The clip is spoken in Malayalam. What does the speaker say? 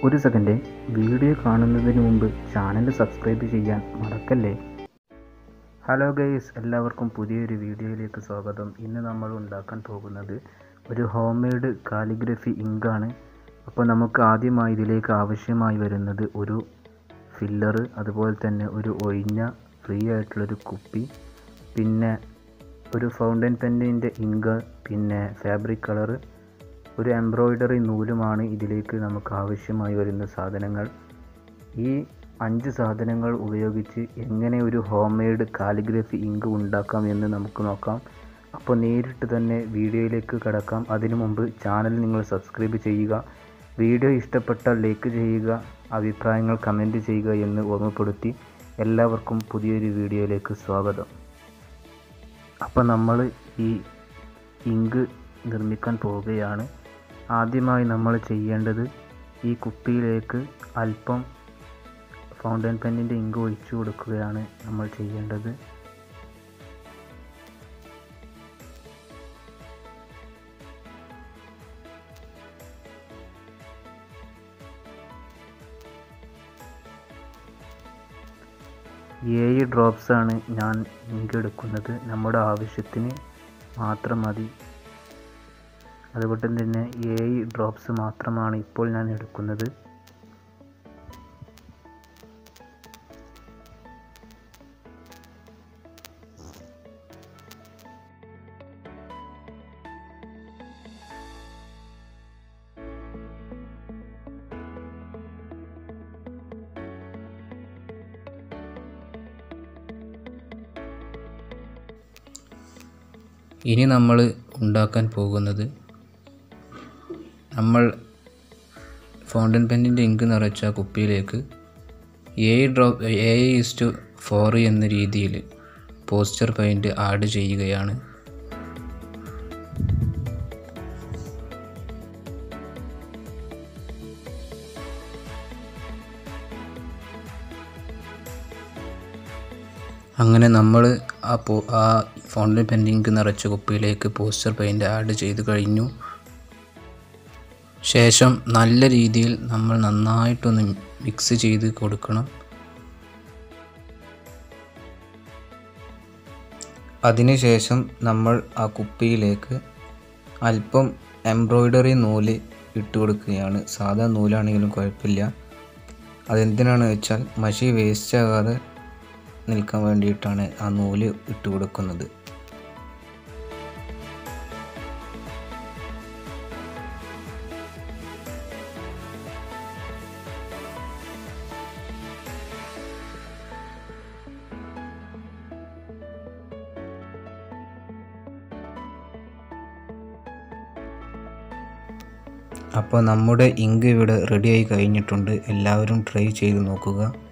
ഒരു സെക്കൻഡ് വീഡിയോ കാണുന്നതിന് മുമ്പ് ചാനൽ സബ്സ്ക്രൈബ് ചെയ്യാൻ മറക്കല്ലേ ഹലോ ഗൈസ് എല്ലാവർക്കും പുതിയൊരു വീഡിയോയിലേക്ക് സ്വാഗതം ഇന്ന് നമ്മൾ ഉണ്ടാക്കാൻ പോകുന്നത് ഒരു ഹോം മെയ്ഡ് കാലിഗ്രഫി ഇങ്കാണ് അപ്പോൾ നമുക്ക് ആദ്യമായി ഇതിലേക്ക് ആവശ്യമായി വരുന്നത് ഒരു ഫില്ലറ് അതുപോലെ തന്നെ ഒരു ഒഴിഞ്ഞ ഫ്രീ ആയിട്ടുള്ളൊരു കുപ്പി പിന്നെ ഒരു ഫൗണ്ടൻ പെന്നിൻ്റെ ഇങ്ക് പിന്നെ ഫാബ്രിക് കളറ് ഒരു എംബ്രോയ്ഡറി നൂലുമാണ് ഇതിലേക്ക് നമുക്ക് ആവശ്യമായി വരുന്ന സാധനങ്ങൾ ഈ അഞ്ച് സാധനങ്ങൾ ഉപയോഗിച്ച് എങ്ങനെ ഒരു ഹോം മെയ്ഡ് കാലിഗ്രഫി ഇങ്ക് ഉണ്ടാക്കാം എന്ന് നമുക്ക് നോക്കാം അപ്പോൾ നേരിട്ട് തന്നെ വീഡിയോയിലേക്ക് കടക്കാം അതിനു മുമ്പ് ചാനൽ നിങ്ങൾ സബ്സ്ക്രൈബ് ചെയ്യുക വീഡിയോ ഇഷ്ടപ്പെട്ടാൽ ലൈക്ക് ചെയ്യുക അഭിപ്രായങ്ങൾ കമൻറ്റ് ചെയ്യുക എന്ന് ഓർമ്മപ്പെടുത്തി എല്ലാവർക്കും പുതിയൊരു വീഡിയോയിലേക്ക് സ്വാഗതം അപ്പോൾ നമ്മൾ ഈ ഇങ്ക് നിർമ്മിക്കാൻ പോവുകയാണ് ആദ്യമായി നമ്മൾ ചെയ്യേണ്ടത് ഈ കുപ്പിയിലേക്ക് അല്പം ഫൗണ്ടൻ പെന്നിൻ്റെ ഇങ്ക് ഒഴിച്ചു കൊടുക്കുകയാണ് നമ്മൾ ചെയ്യേണ്ടത് ഏഴ് ഡ്രോപ്സ് ആണ് ഞാൻ ഇങ്ക് എടുക്കുന്നത് നമ്മുടെ ആവശ്യത്തിന് മാത്രം മതി അതുകൊണ്ട് തന്നെ ഏഴ് ഡ്രോപ്സ് മാത്രമാണ് ഇപ്പോൾ ഞാൻ എടുക്കുന്നത് ഇനി നമ്മൾ ഉണ്ടാക്കാൻ പോകുന്നത് നമ്മൾ ഫൗണ്ടൻ പെന്നിൻ്റെ ഇങ്ക് നിറച്ച കുപ്പിയിലേക്ക് ഏഴ് ഡ്രോപ്പ് ഏഴ് ഇസ്റ്റു ഫോർ എന്ന രീതിയിൽ പോസ്റ്റർ പെയിൻറ്റ് ആഡ് ചെയ്യുകയാണ് അങ്ങനെ നമ്മൾ ആ പോ ആ ഫൗണ്ടൻ പെൻറ്റിങ് നിറച്ച കുപ്പിയിലേക്ക് പോസ്റ്റർ പെയിൻറ്റ് ആഡ് ചെയ്ത് കഴിഞ്ഞു ശേഷം നല്ല രീതിയിൽ നമ്മൾ നന്നായിട്ടൊന്ന് മിക്സ് ചെയ്ത് കൊടുക്കണം അതിനുശേഷം നമ്മൾ ആ കുപ്പിയിലേക്ക് അല്പം എംബ്രോയ്ഡറി നൂല് ഇട്ട് കൊടുക്കുകയാണ് സാധാ നൂലാണെങ്കിലും കുഴപ്പമില്ല അതെന്തിനാണെന്ന് വെച്ചാൽ മഷി വേസ്റ്റ് ആകാതെ നിൽക്കാൻ വേണ്ടിയിട്ടാണ് ആ നൂല് ഇട്ട് കൊടുക്കുന്നത് അപ്പോൾ നമ്മുടെ ഇങ്ക് ഇവിടെ റെഡിയായി കഴിഞ്ഞിട്ടുണ്ട് എല്ലാവരും ട്രൈ ചെയ്ത് നോക്കുക